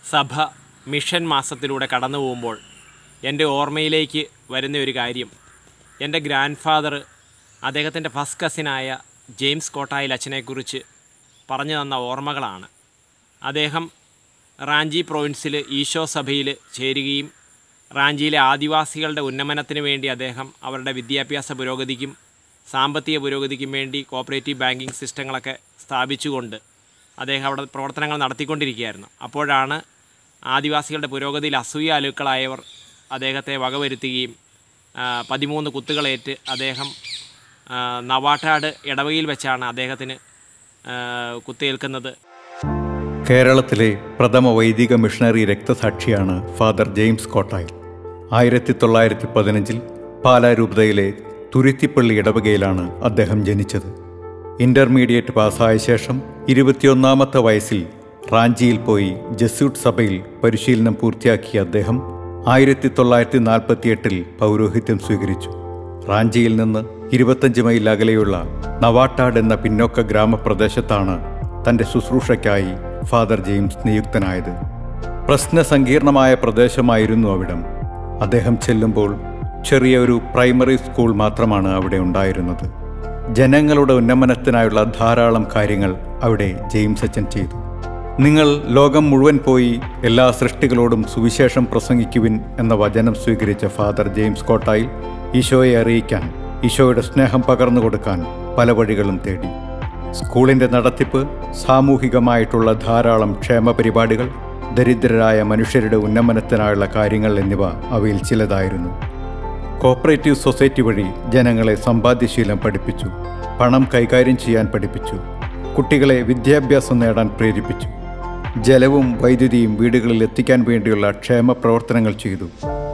സഭ മിഷൻ മാസത്തിലൂടെ കടന്നു പോകുമ്പോൾ എൻ്റെ ഓർമ്മയിലേക്ക് വരുന്ന ഒരു കാര്യം എൻ്റെ ഗ്രാൻഡ് ഫാദർ അദ്ദേഹത്തിൻ്റെ ഫസ്റ്റ് കസിനായ ജെയിംസ് കോട്ടായിൽ അച്ഛനെക്കുറിച്ച് പറഞ്ഞു തന്ന ഓർമ്മകളാണ് അദ്ദേഹം റാഞ്ചി പ്രോവിൻസിൽ ഈശോ സഭയിൽ ചേരുകയും റാഞ്ചിയിലെ ആദിവാസികളുടെ ഉന്നമനത്തിന് വേണ്ടി അദ്ദേഹം അവരുടെ വിദ്യാഭ്യാസ പുരോഗതിക്കും സാമ്പത്തിക പുരോഗതിക്കും വേണ്ടി കോപ്പറേറ്റീവ് ബാങ്കിങ് സിസ്റ്റങ്ങളൊക്കെ സ്ഥാപിച്ചുകൊണ്ട് അദ്ദേഹം അവിടെ പ്രവർത്തനങ്ങൾ നടത്തിക്കൊണ്ടിരിക്കുകയായിരുന്നു അപ്പോഴാണ് ആദിവാസികളുടെ പുരോഗതിയിൽ അസൂയ അലുക്കളായവർ അദ്ദേഹത്തെ വകവരുത്തുകയും ആ, പതിമൂന്ന് കുത്തുകളേറ്റ് അദ്ദേഹം ആ, നവാട്ടാട് ഇടവകയിൽ വെച്ചാണ് അദ്ദേഹത്തിന് ആ, കുത്തേൽക്കുന്നത് കേരളത്തിലെ പ്രഥമ വൈദിക മിഷണറി രക്തസാക്ഷിയാണ് ഫാദർ ജെയിംസ് കോട്ടായി ആയിരത്തി തൊള്ളായിരത്തി പതിനഞ്ചിൽ പാലാരൂപതയിലെ തുരുത്തിപ്പള്ളി ഇടവകയിലാണ് അദ്ദേഹം ജനിച്ചത് ഇന്റർമീഡിയറ്റ് പാസ്സായ ശേഷം ഇരുപത്തിയൊന്നാമത്തെ വയസ്സിൽ റാഞ്ചിയിൽ പോയി ജസ്യൂട്ട് സഭയിൽ പരിശീലനം പൂർത്തിയാക്കിയ അദ്ദേഹം ആയിരത്തി തൊള്ളായിരത്തി നാൽപ്പത്തിയെട്ടിൽ പൗരോഹിത്യം സ്വീകരിച്ചു റാഞ്ചിയിൽ നിന്ന് ഇരുപത്തഞ്ച് മൈൽ അകലെയുള്ള നവാട്ടാട് എന്ന പിന്നോക്ക ഗ്രാമപ്രദേശത്താണ് തൻ്റെ ശുശ്രൂഷയ്ക്കായി ഫാദർ ജെയിംസ് നിയുക്തനായത് പ്രശ്നസങ്കീർണമായ പ്രദേശമായിരുന്നു അവിടം അദ്ദേഹം ചെല്ലുമ്പോൾ ചെറിയ ഒരു പ്രൈമറി സ്കൂൾ മാത്രമാണ് അവിടെ ഉണ്ടായിരുന്നത് ജനങ്ങളുടെ ഉന്നമനത്തിനായുള്ള ധാരാളം കാര്യങ്ങൾ അവിടെ ജെയിംസ് അച്ഛൻ ചെയ്തു നിങ്ങൾ ലോകം മുഴുവൻ പോയി എല്ലാ സൃഷ്ടികളോടും സുവിശേഷം പ്രസംഗിക്കുവിൻ എന്ന വചനം സ്വീകരിച്ച ഫാദർ ജെയിംസ് കോട്ടായിൽ ഈശോയെ അറിയിക്കാൻ ഈശോയുടെ സ്നേഹം പകർന്നു കൊടുക്കാൻ പല വഴികളും തേടി സ്കൂളിൻ്റെ നടത്തിപ്പ് സാമൂഹികമായിട്ടുള്ള ധാരാളം ക്ഷേമ പരിപാടികൾ ദരിദ്രരായ മനുഷ്യരുടെ ഉന്നമനത്തിനായുള്ള കാര്യങ്ങൾ എന്നിവ അവയിൽ ചിലതായിരുന്നു കോപ്പറേറ്റീവ് സൊസൈറ്റി വഴി ജനങ്ങളെ സമ്പാദ്യശീലം പഠിപ്പിച്ചു പണം കൈകാര്യം ചെയ്യാൻ പഠിപ്പിച്ചു കുട്ടികളെ വിദ്യാഭ്യാസം നേടാൻ പ്രേരിപ്പിച്ചു ജലവും വൈദ്യുതിയും വീടുകളിൽ എത്തിക്കാൻ വേണ്ടിയുള്ള ക്ഷേമ പ്രവർത്തനങ്ങൾ ചെയ്തു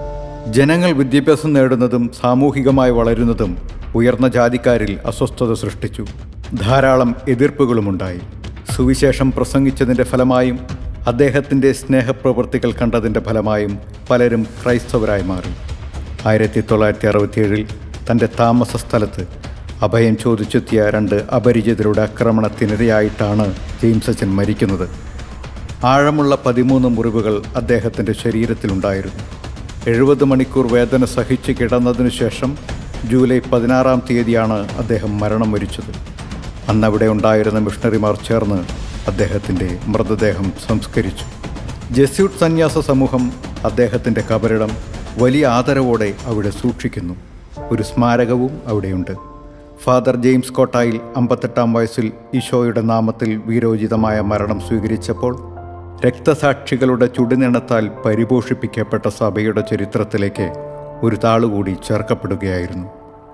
ജനങ്ങൾ വിദ്യാഭ്യാസം നേടുന്നതും സാമൂഹികമായി വളരുന്നതും ഉയർന്ന ജാതിക്കാരിൽ അസ്വസ്ഥത സൃഷ്ടിച്ചു ധാരാളം എതിർപ്പുകളുമുണ്ടായി സുവിശേഷം പ്രസംഗിച്ചതിൻ്റെ ഫലമായും അദ്ദേഹത്തിൻ്റെ സ്നേഹപ്രവൃത്തികൾ കണ്ടതിൻ്റെ ഫലമായും പലരും ക്രൈസ്തവരായി മാറി ആയിരത്തി തൊള്ളായിരത്തി അറുപത്തിയേഴിൽ തൻ്റെ താമസ സ്ഥലത്ത് അഭയം ചോദിച്ചെത്തിയ രണ്ട് അപരിചിതരുടെ ആക്രമണത്തിനിരയായിട്ടാണ് ജെയിംസ് അച്ഛൻ മരിക്കുന്നത് ആഴമുള്ള പതിമൂന്ന് മുറിവുകൾ അദ്ദേഹത്തിൻ്റെ ശരീരത്തിലുണ്ടായിരുന്നു എഴുപത് മണിക്കൂർ വേദന സഹിച്ച് കിടന്നതിനു ശേഷം ജൂലൈ പതിനാറാം തീയതിയാണ് അദ്ദേഹം മരണം വരിച്ചത് അന്നവിടെ ഉണ്ടായിരുന്ന മിഷണറിമാർ ചേർന്ന് അദ്ദേഹത്തിൻ്റെ മൃതദേഹം സംസ്കരിച്ചു ജസ്യൂട്ട് സന്യാസ സമൂഹം അദ്ദേഹത്തിൻ്റെ കബറിടം വലിയ ആദരവോടെ അവിടെ സൂക്ഷിക്കുന്നു ഒരു സ്മാരകവും അവിടെയുണ്ട് ഫാദർ ജെയിംസ് കോട്ടായിൽ അമ്പത്തെട്ടാം വയസ്സിൽ ഈശോയുടെ നാമത്തിൽ വീരോചിതമായ മരണം സ്വീകരിച്ചപ്പോൾ രക്തസാക്ഷികളുടെ ചുടുനിണത്താൽ പരിപോഷിപ്പിക്കപ്പെട്ട സഭയുടെ ചരിത്രത്തിലേക്ക് ഒരു താളുകൂടി ചേർക്കപ്പെടുകയായിരുന്നു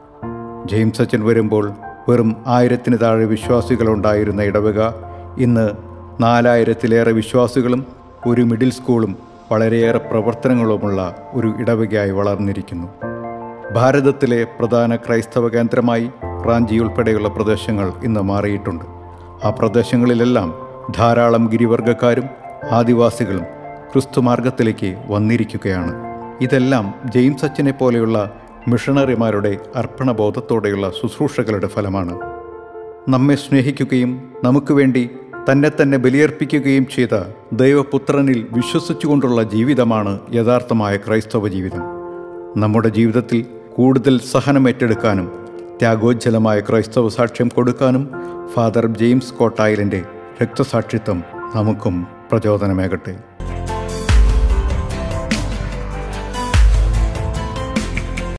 ജെയിംസ് അച്ഛൻ വരുമ്പോൾ വെറും ആയിരത്തിന് താഴെ വിശ്വാസികളുണ്ടായിരുന്ന ഇടവക ഇന്ന് നാലായിരത്തിലേറെ വിശ്വാസികളും ഒരു മിഡിൽ സ്കൂളും വളരെയേറെ പ്രവർത്തനങ്ങളുമുള്ള ഒരു ഇടവകയായി വളർന്നിരിക്കുന്നു ഭാരതത്തിലെ പ്രധാന ക്രൈസ്തവ കേന്ദ്രമായി റാഞ്ചി ഉൾപ്പെടെയുള്ള പ്രദേശങ്ങൾ ഇന്ന് മാറിയിട്ടുണ്ട് ആ പ്രദേശങ്ങളിലെല്ലാം ധാരാളം ഗിരിവർഗക്കാരും ആദിവാസികളും ക്രിസ്തുമാർഗത്തിലേക്ക് വന്നിരിക്കുകയാണ് ഇതെല്ലാം ജെയിംസ് അച്ഛനെ പോലെയുള്ള മിഷണറിമാരുടെ അർപ്പണബോധത്തോടെയുള്ള ശുശ്രൂഷകളുടെ ഫലമാണ് നമ്മെ സ്നേഹിക്കുകയും നമുക്ക് വേണ്ടി തന്നെ തന്നെ ബലിയർപ്പിക്കുകയും ചെയ്ത ദൈവപുത്രനിൽ വിശ്വസിച്ചുകൊണ്ടുള്ള ജീവിതമാണ് യഥാർത്ഥമായ ക്രൈസ്തവ ജീവിതം നമ്മുടെ ജീവിതത്തിൽ കൂടുതൽ സഹനം ഏറ്റെടുക്കാനും ത്യാഗോജ്ജലമായ ക്രൈസ്തവ സാക്ഷ്യം കൊടുക്കാനും ഫാദർ ജെയിംസ് കോട്ടായിലിൻ്റെ രക്തസാക്ഷിത്വം നമുക്കും പ്രചോദനമേകട്ടെ